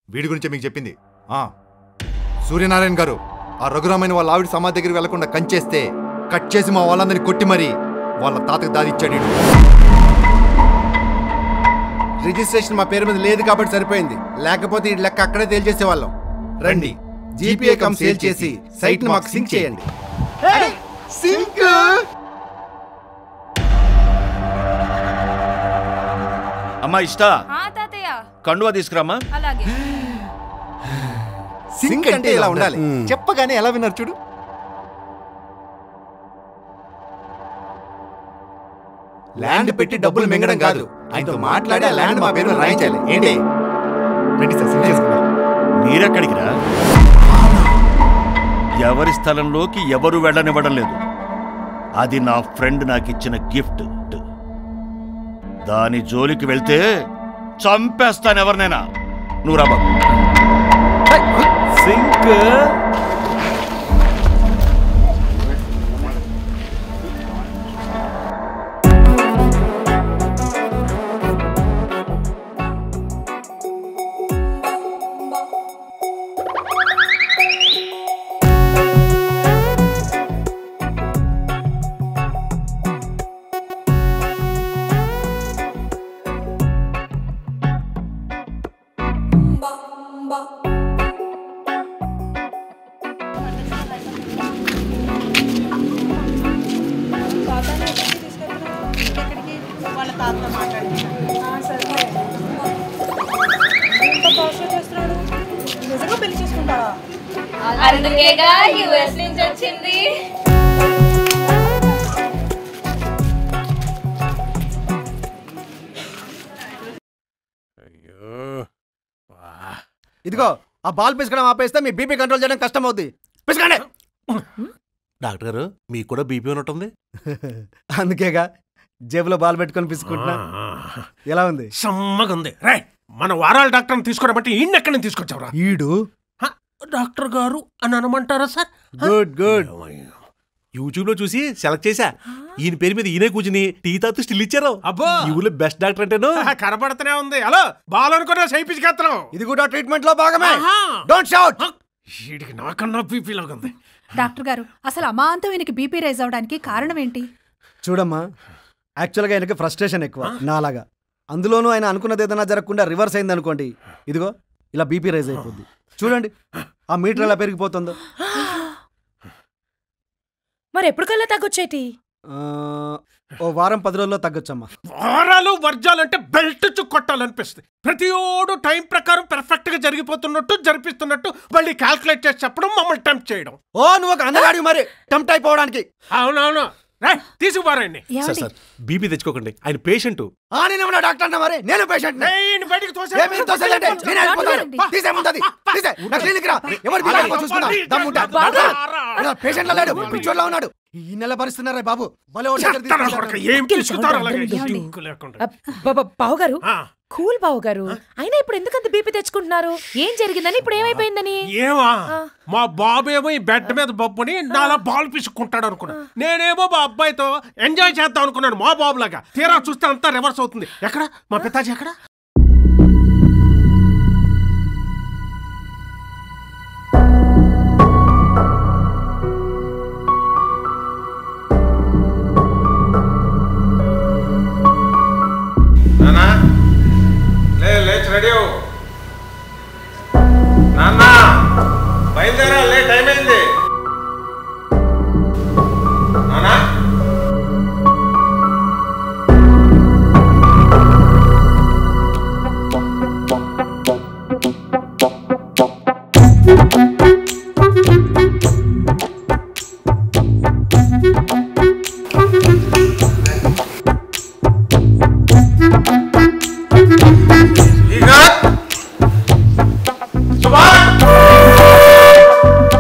వీడి గురించే మీకు చెప్పింది ఆ సూర్యనారాయణ గారు ఆ రఘురామైన వాళ్ళ ఆవిడ సమాధి దగ్గరికి వెళ్లకుండా కంచేస్తే కట్ చేసి మా వాళ్ళందరినీ కొట్టి మరీ వాళ్ళ తాతకు దాదిచ్చాడు ఈడు. రిజిస్ట్రేషన్ మా పేరు మీద లేదు కాబట్టి సరిపోయింది లేకపోతే ఈ లెక్క అక్కడే తేల్చేసేవాళ్ళం రండి జీపీఏ కమ్ సేల్ చేసి సైట్ ని మాకు సింక్ చేయండి సింక్ అమ్మా ఇష్ట ఆ తాతయ్య కండువా తీసుకురామ్మా అలాగే సింక్ అంటే ఇలా ఉండాలి చెప్పగానే ఎలా విన్నారు చూడు ల్యాండ్ పెట్టి డబ్బులు మింగడం కాదు ఆయనతో మాట్లాడి ఆ ల్యాండ్ మా పేరు మీద రాయించాలి ఏంటి రండి సార్ సింక్ చేసుకుందాం మీరెక్కడికి రా ఎవరి స్థలంలోకి ఎవరు వెళ్ళనివ్వడం లేదు అది నా ఫ్రెండ్ నాకు ఇచ్చిన గిఫ్ట్ దాని జోలికి వెళ్తే చంపేస్తాను ఎవరినైనా నువ్వు రా బాబు సింక్ వాళ్ళ తాతతో చేస్తున్నాడు నిజంగా పెళ్లి చేసుకుంటాడా అందుకేగా యుఎస్ నుంచి వచ్చింది ఇదిగో ఆ బాల్ పిసకడం ఆపేస్తే మీ బీపీ కంట్రోల్ చేయడం కష్టం అవుద్ది పిసకండి డాక్టర్ గారు మీకు కూడా బీపీ ఉన్నట్టుంది అందుకేగా జేబులో బాల్ పెట్టుకొని పిసుకుంటున్నా ఎలా ఉంది సమ్మగా ఉంది రే మన వారాల డాక్టర్ని తీసుకురాబట్టి ఈయన ఎక్కడి నుంచి తీసుకొచ్చావురా ఈడు హ, డాక్టర్ గారు అని అనమంటారా సార్ గుడ్ గుడ్ యూట్యూబ్ లో చూసి సెలెక్ట్ చేశా ఈయన పేరు మీద ఈయనే కూర్చుని టీ తాతూ స్టిల్ ఇచ్చారు అబ్బో ఈ ఊళ్ళో బెస్ట్ డాక్టర్ అంటేను కనబడుతూనే ఉంది హలో బాల్ అనుకున్నా సైపించుకెత్తనం ఇది కూడా ట్రీట్మెంట్ లో భాగమే ఆహా. డోంట్ షౌట్ వీడికి నాకన్నా బీపీ లాగా ఉంది డాక్టర్ గారు అసలు అమాంతం ఈయనకి బీపీ రైజ్ అవడానికి కారణం ఏంటి చూడమ్మా యాక్చువల్గా ఆయనకి ఫ్రస్ట్రేషన్ ఎక్కువ నాలాగా అందులోనూ ఆయన అనుకున్నది ఏదైనా జరగకుండా రివర్స్ అయింది అనుకోండి ఇదిగో ఇలా బీపీ రైజ్ అయిపోద్ది చూడండి ఆ మీటర్ ఎలా పెరిగిపోతుందో మరి ఎప్పటికల్లా తగ్గొచ్చేటి ఆ, ఓ వారం పది రోజుల్లో తగ్గొచ్చమ్మా వారాలు వర్జాలంటే బెల్ట్ చు కొట్టాలనిపిస్తుంది ప్రతి ఓడు టైం ప్రకారం పెర్ఫెక్ట్ గా జరిగిపోతున్నట్టు జరిపిస్తున్నట్టు మళ్ళీ క్యాల్కులేట్ చేసి చెప్పడం మమ్మల్ని టెంప్ట్ చేయడం ఓ నువ్వు ఒక అందగాడి మరి టెంప్ట్ అయిపోవడానికి అవునవును రే తీసుకుపారండి సార్ ఏమండి సార్ బీపీ తెచ్చుకోకండి ఆయన పేషెంట్ ఆ నేను ఏమన్నా డాక్టర్ అన్నా మరి నేను పేషెంట్ బయటికి ఏ మీరు తోసేయండి. నేను వెళ్ళిపోతాను. తీసేయ్ ముందది. తీసేయ్. నా క్లినిక్ రా. ఎవరు బీపీ ఎక్కువ చూసుకుందాం. దమ్ముంటే. డాక్టర్. పేషెంట్ లో లేడు పిచ్చోడ్లో ఉన్నాడు ఈ నెల భరిస్తున్నారా బాబు భలే ఓ దగ్గర తీసుకొచ్చారు. ఏం తీసుకుతారు అలాగే ఏమండి? దిక్కు లేకుండా బావు గారు ఆ, కూల్ బావు గారు అయినా ఇప్పుడు ఎందుకంత బీపీ తెచ్చుకుంటున్నారు ఏం జరిగిందని ఇప్పుడు ఏమైపోయిందని ఏమా మా బాబేమో ఈ బెడ్ మీద బొబ్బని నాలా బాల్ పిసుక్కుంటాడు అనుకున్నా నేనేమో మా అబ్బాయితో ఎంజాయ్ చేద్దాం అనుకున్నాను మా బాబు లాగా తీరా చూస్తే అంతా రివర్స్ అవుతుంది ఎక్కడ మా పితాజీ ఎక్కడ నానా లే లేచి రెడీ అవ్వు. నాన్న బయలుదేరా లే టైం అయింది నానా శ్రీకాంత్ సుభాష్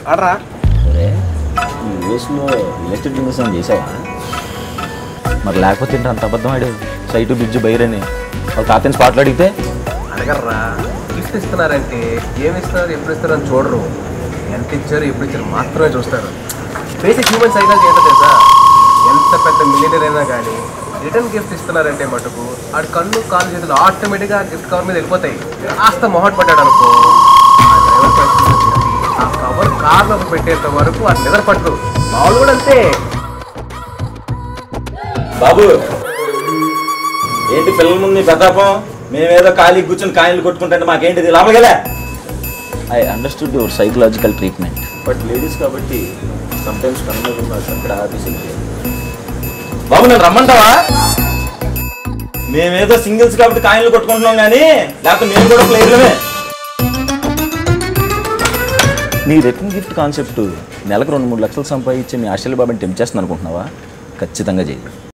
ఆడరా సరే ఈ యూఎస్లో రియల్ బిజినెస్ ఏమైనా చేసావా మరి లేకపోతే ఏంటి అంత అబద్ధం ఆడావు సైటు బిజ్జు బైరని వాళ్ళ తాతని స్పాట్లు అడిగితే అడగర్రా గిఫ్ట్ ఇస్తున్నారంటే ఏమి ఇస్తున్నారు ఎప్పుడు ఇస్తారు అని చూడరు ఎంత ఇచ్చారు ఎప్పుడు ఇచ్చారు మాత్రమే చూస్తారు బేసిక్ హ్యూమన్ సైకాలజీ ఏంటో తెలుసా ఎంత పెద్ద మిలియనర్ అయినా కానీ రిటర్న్ గిఫ్ట్ ఇస్తున్నారంటే మటుకు ఆడి కళ్ళు కాళ్ళు చేతులు ఆటోమేటిక్గా గిఫ్ట్ కవర్ మీద వెళ్ళిపోతాయి కాస్త మొహట్ పడ్డాడు అనుకో ఆ డ్రైవర్ పరిస్థితి వచ్చింది. ఆ కవర్ కార్లోకి పెట్టేంత వరకు అది నిద్ర పట్టదు మామూలు కూడా అంతే బాబు ఏంటి పిల్లల ముందు నీ ప్రతాపం మేమేదో ఖాళీ కూర్చొని కాయలు కొట్టుకుంటే మాకేంటిది లాభగలే I understood your psychological treatment but ladies కాబట్టి సమ్టైమ్స్ కన్ను అక్కడ ఆఫీసులు బాబు నన్ను రమ్మంటావా మేమేదో సింగిల్స్ కాబట్టి కాయలు కొట్టుకుంటున్నాం కానీ లేకపోతే మేము కూడా ప్లేయర్లమే నీ రిటర్న్ గిఫ్ట్ కాన్సెప్ట్ నెలకు రెండు మూడు లక్షలు సంపాదించి మీ ఆస్ట్రేలియా బాబాని టెంప్ చేస్తుంది అనుకుంటున్నావా ఖచ్చితంగా చేయి